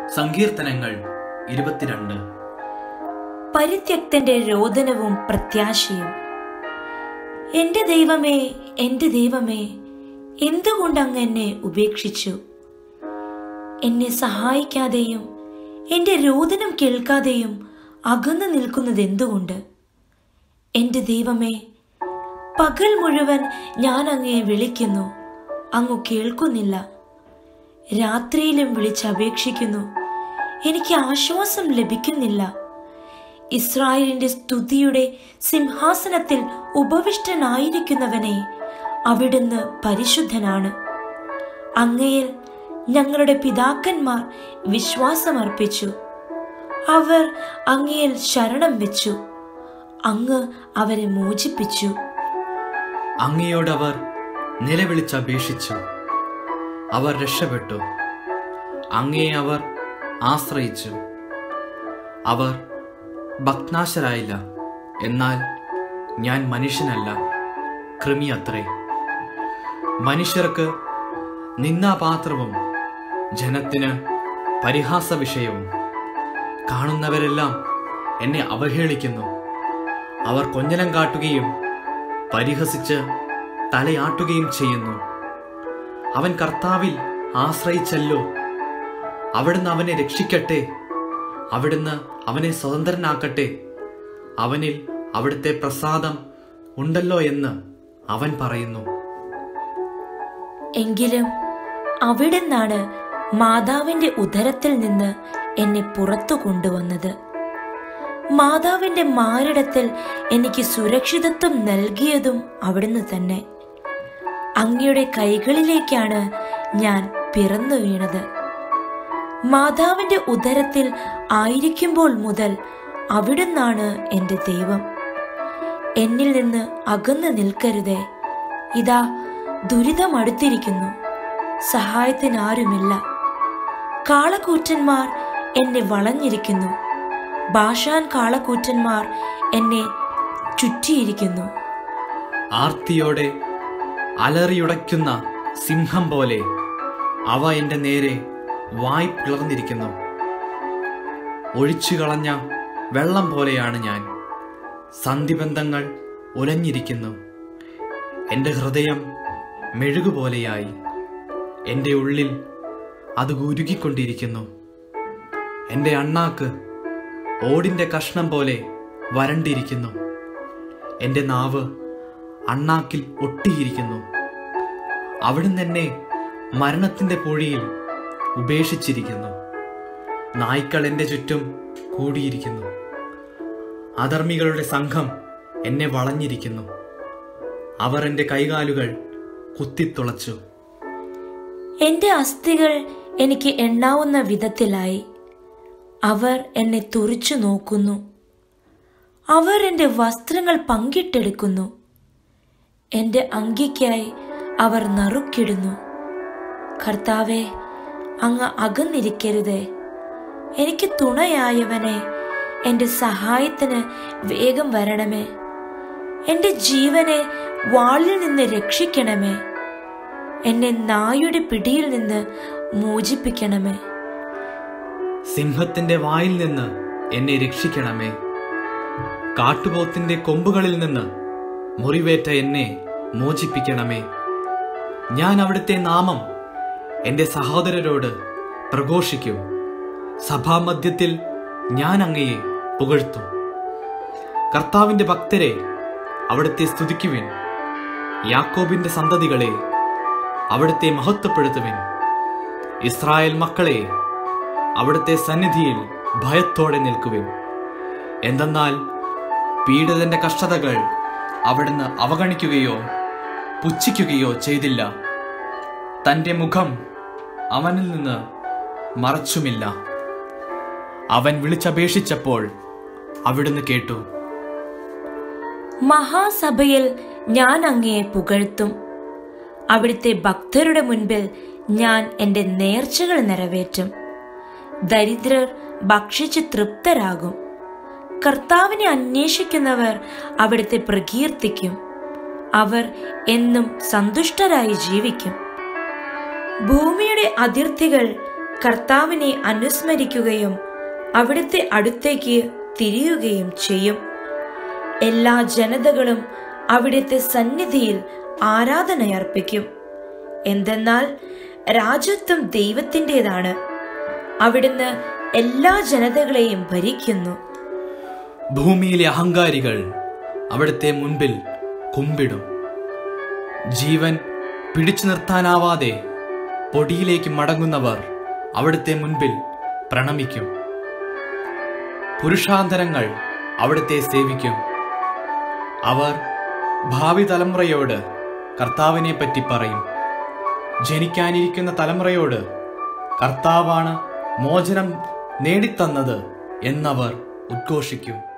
സങ്കീർത്തനങ്ങൾ ഇരുപത്തിരണ്ട് പരിത്യക്തന്റെ രോദനവും പ്രത്യാശയും എന്റെ ദൈവമേ എന്റെ ദൈവമേ എന്തുകൊണ്ട് അങ്ങ് എന്നെ ഉപേക്ഷിച്ചു എന്നെ സഹായിക്കാതെയും എന്റെ രോദനം കേൾക്കാതെയും അകന്നു നിൽക്കുന്നത് എന്തുകൊണ്ട് എന്റെ ദൈവമേ പകൽ മുഴുവൻ ഞാൻ അങ്ങയെ വിളിക്കുന്നു അങ്ങു കേൾക്കുന്നില്ല രാത്രിയിലും വിളിച്ചപേക്ഷിക്കുന്നു എനിക്ക് ആശ്വാസം ലഭിക്കുന്നില്ല ഇസ്രായേലിന്റെ സ്തുതിയുടെ സിംഹാസനത്തിൽ ഉപവിഷ്ടനായിരിക്കുന്നവനെ അവിടുന്ന് പരിശുദ്ധനാണ് അങ്ങയിൽ ഞങ്ങളുടെ പിതാക്കന്മാർ വിശ്വാസമർപ്പിച്ചു അവർ അങ്ങയിൽ ശരണം വെച്ചു അങ്ങ് അവരെ മോചിപ്പിച്ചു അങ്ങയോടവർ നിലവിളിച്ചപേക്ഷിച്ചു അവർ രക്ഷപ്പെട്ടു അങ്ങയെ അവർ ആശ്രയിച്ചു അവർ ഭക്നാശരായില്ല എന്നാൽ ഞാൻ മനുഷ്യനല്ല കൃമി അത്രേ മനുഷ്യർക്ക് നിന്നാപാത്രവും ജനത്തിന് പരിഹാസ വിഷയവും കാണുന്നവരെല്ലാം എന്നെ അവഹേളിക്കുന്നു അവർ കൊഞ്ഞനം കാട്ടുകയും പരിഹസിച്ച് തലയാട്ടുകയും ചെയ്യുന്നു അവൻ കർത്താവിൽ ആശ്രയിച്ചല്ലോ അവിടുന്ന് അവനെ രക്ഷിക്കട്ടെ അവിടുന്ന് അവനെ സ്വതന്ത്രനാക്കട്ടെ അവനിൽ അവിടുത്തെ പ്രസാദം ഉണ്ടല്ലോ എന്ന് അവൻ പറയുന്നു എങ്കിലും അവിടുന്നാണ് മാതാവിന്റെ ഉദരത്തിൽ നിന്ന് എന്നെ പുറത്തു കൊണ്ടുവന്നത് മാതാവിന്റെ മാറിടത്തിൽ എനിക്ക് സുരക്ഷിതത്വം നൽകിയതും അവിടുന്ന് തന്നെ അങ്ങയുടെ കൈകളിലേക്കാണ് ഞാൻ പിറന്നു വീണത് മാതാവിന്റെ ഉദരത്തിൽ ആയിരിക്കുമ്പോൾ മുതൽ അവിടുന്നാണ് എൻ്റെ ദൈവം എന്നിൽ നിന്ന് അകന്നു നിൽക്കരുതേ ഇതാ ദുരിതം അടുത്തിരിക്കുന്നു സഹായത്തിനാരുമില്ല കാളക്കൂറ്റന്മാർ എന്നെ വളഞ്ഞിരിക്കുന്നു ഭാഷാൻ കാളക്കൂറ്റന്മാർ എന്നെ ചുറ്റിയിരിക്കുന്നു ആർത്തിയോടെ അലറിയുടയ്ക്കുന്ന സിംഹം പോലെ അവ എൻ്റെ നേരെ വായ് പിളർന്നിരിക്കുന്നു ഒഴിച്ചു കളഞ്ഞ വെള്ളം പോലെയാണ് ഞാൻ സന്ധിബന്ധങ്ങൾ ഉലഞ്ഞിരിക്കുന്നു എൻ്റെ ഹൃദയം മെഴുകുപോലെയായി എൻ്റെ ഉള്ളിൽ അത് ഉരുകിക്കൊണ്ടിരിക്കുന്നു എൻ്റെ അണ്ണാക്ക് ഓടിൻ്റെ കഷ്ണം പോലെ വരണ്ടിരിക്കുന്നു എൻ്റെ നാവ് അണ്ണാക്കിൽ ഒട്ടിയിരിക്കുന്നു അവിടുന്ന് എന്നെ മരണത്തിൻ്റെ പൊഴിയിൽ ഉപേക്ഷിച്ചിരിക്കുന്നു നായ്ക്കൾ എൻ്റെ ചുറ്റും കൂടിയിരിക്കുന്നു അധർമ്മികളുടെ സംഘം എന്നെ വളഞ്ഞിരിക്കുന്നു അവർ എൻ്റെ കൈകാലുകൾ കുത്തിത്തുളച്ചു എന്റെ അസ്ഥികൾ എനിക്ക് എണ്ണാവുന്ന വിധത്തിലായി അവർ എന്നെ തുറിച്ചു നോക്കുന്നു അവർ എന്റെ വസ്ത്രങ്ങൾ പങ്കിട്ടെടുക്കുന്നു എന്റെ അങ്കിക്കായി അവർ നറുക്കിടുന്നു കർത്താവെ അങ്ങ് അകന്നിരിക്കരുതേ എനിക്ക് തുണയായവനെ എന്റെ സഹായത്തിന് വേഗം വരണമേ എന്റെ ജീവനെ വാളിൽ നിന്ന് രക്ഷിക്കണമേ എന്നെ നായുടെ പിടിയിൽ നിന്ന് മോചിപ്പിക്കണമേ സിംഹത്തിന്റെ വായിൽ നിന്ന് എന്നെ രക്ഷിക്കണമേ കാട്ടുപോത്തിന്റെ കൊമ്പുകളിൽ നിന്ന് മുറിവേറ്റ എന്നെ മോചിപ്പിക്കണമേ ഞാൻ അവിടുത്തെ നാമം എൻ്റെ സഹോദരരോട് പ്രഘോഷിക്കും സഭാമധ്യത്തിൽ ഞാൻ അങ്ങയെ പുകഴ്ത്തും കർത്താവിന്റെ ഭക്തരെ അവിടുത്തെ സ്തുതിക്കുവിൻ യാക്കോബിന്റെ സന്തതികളെ അവിടുത്തെ മഹത്വപ്പെടുത്തുവിൻ ഇസ്രായേൽ മക്കളെ അവിടുത്തെ സന്നിധിയിൽ ഭയത്തോടെ നിൽക്കുവിൻ എന്തെന്നാൽ പീഡിതന്റെ കഷ്ടതകൾ അവിടുന്ന് അവഗണിക്കുകയോ പുച്ഛിക്കുകയോ ചെയ്തില്ല തന്റെ മുഖം അവനിൽ നിന്ന് മറച്ചുമില്ല അവൻ വിളിച്ചപേക്ഷിച്ചപ്പോൾ അവിടുന്ന് കേട്ടു മഹാസഭയിൽ ഞാൻ അങ്ങയെ പുകഴ്ത്തും അവിടുത്തെ ഭക്തരുടെ മുൻപിൽ ഞാൻ എൻ്റെ നേർച്ചകൾ നിറവേറ്റും ദരിദ്രർ ഭക്ഷിച്ച് തൃപ്തരാകും കർത്താവിനെ അന്വേഷിക്കുന്നവർ അവിടുത്തെ പ്രകീർത്തിക്കും അവർ എന്നും സന്തുഷ്ടരായി ജീവിക്കും ഭൂമിയുടെ അതിർത്തികൾ കർത്താവിനെ അനുസ്മരിക്കുകയും അവിടുത്തെ അടുത്തേക്ക് തിരിയുകയും ചെയ്യും എല്ലാ ജനതകളും അവിടുത്തെ സന്നിധിയിൽ ആരാധനയർപ്പിക്കും എന്തെന്നാൽ രാജ്യത്വം ദൈവത്തിൻ്റെതാണ് അവിടുന്ന് എല്ലാ ജനതകളെയും ഭരിക്കുന്നു ഭൂമിയിലെ അഹങ്കാരികൾ അവിടുത്തെ മുൻപിൽ കുമ്പിടും ജീവൻ പിടിച്ചു നിർത്താനാവാതെ പൊടിയിലേക്ക് മടങ്ങുന്നവർ അവിടുത്തെ മുൻപിൽ പ്രണമിക്കും പുരുഷാന്തരങ്ങൾ അവിടുത്തെ സേവിക്കും അവർ ഭാവി തലമുറയോട് കർത്താവിനെ പറ്റി പറയും ജനിക്കാനിരിക്കുന്ന തലമുറയോട് കർത്താവാണ് മോചനം നേടിത്തന്നത് എന്നവർ ഉദ്ഘോഷിക്കും